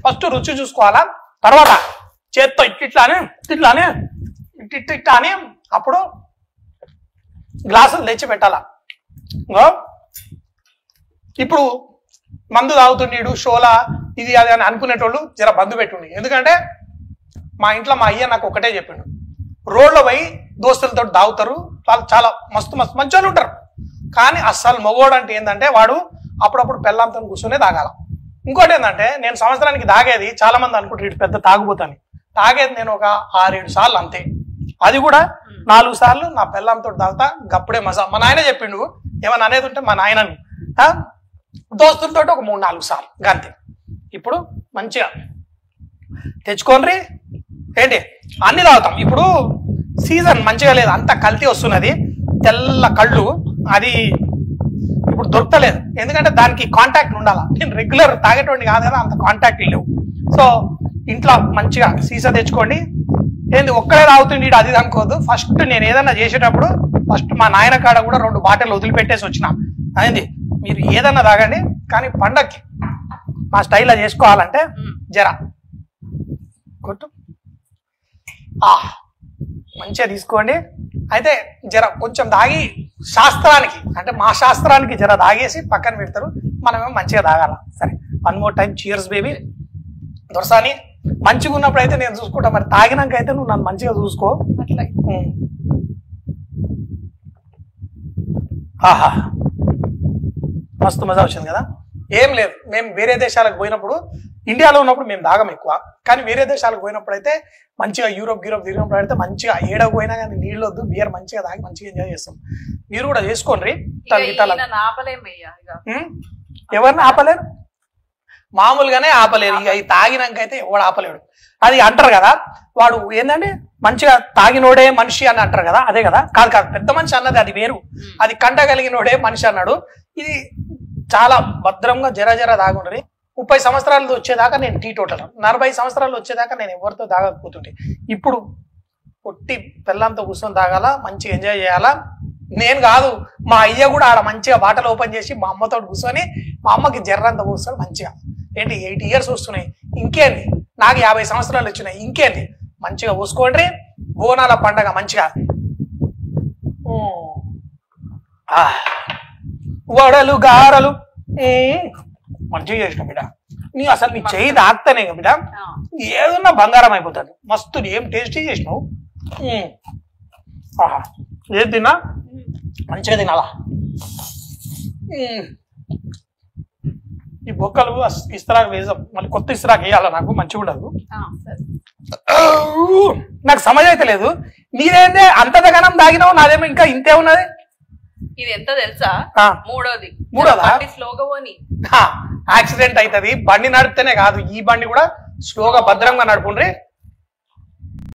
First రుచి చూసుకోవాలా తర్వాత చేత్తో ఇట్ ఇట్లానే ఇట్లానే ఇట్ ఇట్ ఇట్లా అని అప్పుడు గ్లాసులు తెచ్చి పెట్టాలా ఇంగో ఇప్పుడు మందు తాగుతుండీడు షోలా ఇది అది అని అనుకునేటోళ్ళు జర బంధు పెట్టుండి ఎందుకంటే మా ఇంట్లో మా అయ్య నాకు ఒకటే చెప్పిండు రోడ్లో పోయి దోస్తులతో తాగుతారు వాళ్ళు చాలా మస్తు మస్తు మంచి వాళ్ళు ఉంటారు కానీ అస్సలు మగోడు అంటే ఏంటంటే వాడు అప్పుడప్పుడు పెళ్ళంతో కూర్చొనే తాగాల ఇంకోటి ఏంటంటే నేను సంవత్సరానికి తాగేది చాలా మంది అనుకుంటారు ఇటు పెద్ద తాగుబోతాని తాగేది నేను ఒక ఆరేడు సార్లు అంతే అది కూడా నాలుగు సార్లు నా పెళ్ళంతో తాగుతా గప్పుడే మజా మా నాయన చెప్పిండు ఏమన్నా అనేది ఉంటే మా నాయనని ఆ? దోస్తులతో ఒక మూడు నాలుగు సార్లు గంతే ఇప్పుడు మంచిగా తెచ్చుకోండి ఏంటి అన్ని తాగుతాం ఇప్పుడు సీజన్ మంచిగా లేదు అంత కల్తీ వస్తున్నది తెల్ల కళ్ళు అది ఇప్పుడు దొరకలేదు ఎందుకంటే దానికి కాంటాక్ట్ ఉండాలా నేను రెగ్యులర్ తాగేటోడిని కాదు కదా అంత కాంటాక్ట్ లేవు సో ఇంట్లో మంచిగా సీసా తెచ్చుకోండి ఏంది ఒక్కడే తాగుతుంది ఈడు అది ఇది అనుకోవద్దు ఫస్ట్ నేను ఏదన్నా చేసేటప్పుడు ఫస్ట్ మా నాయన కాడ కూడా రెండు బాటిల్ వదిలిపెట్టేసి వచ్చిన అయింది మీరు ఏదన్నా తాగండి కానీ పండక్కి మా స్టైల్లో చేసుకోవాలంటే జరా కొట్టు ఆ మంచిగా తీసుకోండి అయితే జర కొంచెం దాగి శాస్త్రానికి అంటే మా శాస్త్రానికి జర దాగేసి పక్కన పెడతారు మనమేమో మంచిగా తాగాల సరే one more time cheers baby దొరసాని మంచిగా ఉన్నప్పుడు అయితే నేను చూసుకుంటా మరి తాగినాక అయితే నువ్వు నన్ను మంచిగా చూసుకో అట్లా ఉమ్. ఆహా మస్తు మజా వచ్చింది కదా ఏం లేదు మేము వేరే దేశాలకు పోయినప్పుడు ఇండియాలో ఉన్నప్పుడు మేము దాగం ఎక్కువ కానీ వేరే దేశాలకు పోయినప్పుడు అయితే మంచిగా యూరోప్ యూరోప్ తిరిగినప్పుడు అయితే మంచిగా ఏడకు పోయినా కానీ నీళ్ళు వద్దు బియర్ మంచిగా తాగి మంచిగా ఎంజాయ్ చేస్తాం మీరు కూడా చేసుకోండి ఇక తల ఈయన ఆపలేమయ్యా ఇక ఉమ్? ఎవరిని ఆపలేరు మామూలుగానే ఆపలేరు ఇక ఈ తాగినాక అయితే ఎవడు ఆపలేడు అది అంటారు కదా వాడు ఏంటంటే మంచిగా తాగినోడే మనిషి అని అంటారు కదా అదే కదా కాదు కాదు పెద్ద మనిషి అన్నది అది వేరు అది కంట కలిగినోడే మనిషి అన్నాడు ఇది చాలా భద్రంగా జర జర తాగుండ్రి ముప్పై సంవత్సరాలు వచ్చేదాకా నేను టీ టోటల్ నలభై సంవత్సరాలు వచ్చేదాకా నేను ఎవరితో తాగకపోతుంటే ఇప్పుడు పొట్టి పిల్లంతో కూర్చొని తాగాల మంచిగా ఎంజాయ్ చేయాలా నేను కాదు మా అయ్య కూడా ఆడ మంచిగా బాటలు ఓపెన్ చేసి మా అమ్మతో కూర్చొని మా అమ్మకి జర్రంత కూర్చొని మంచిగా ఏంటి ఎయిట్ ఇయర్స్ వస్తున్నాయి ఇంకేంది నాకు యాభై సంవత్సరాలు వచ్చినాయి ఇంకేంది మంచిగా పూసుకోండి బోనాల పండగ మంచిగా ఉమ్. ఆ. వడలు గారలు ఏ, మంచిగా చేసిన బిడ్డ నీ అసలు నీ చెయ్యి తాకుతానే బిడ్డ ఆ, ఏదన్నా బంగారం అయిపోతుంది మస్తు ఏం టేస్టీ చేసినావు ఉమ్. ఆహా ఏది తిన్నా మంచిగా తినాలా ఉమ్. ఈ బొక్కలు అస్- ఇస్తరాకు వేసాం మళ్ళీ కొత్త ఇస్తరాకు వేయాలా నాకు మంచిగా ఉండదు ఆ, సరే నాకు సమయం అయితే లేదు నీదేందే అంతదగనం దాగినావు నాదేమో ఇంకా ఇంతే ఉన్నది ఇది ఎంత తెలుసా ఆ. మూడోది మూడోదా? బండి స్లోగా పోని హా, యాక్సిడెంట్ అవుతుంది బండి నడిపితేనే కాదు ఈ బండి కూడా స్లోగా భద్రంగా నడుపుండ్రి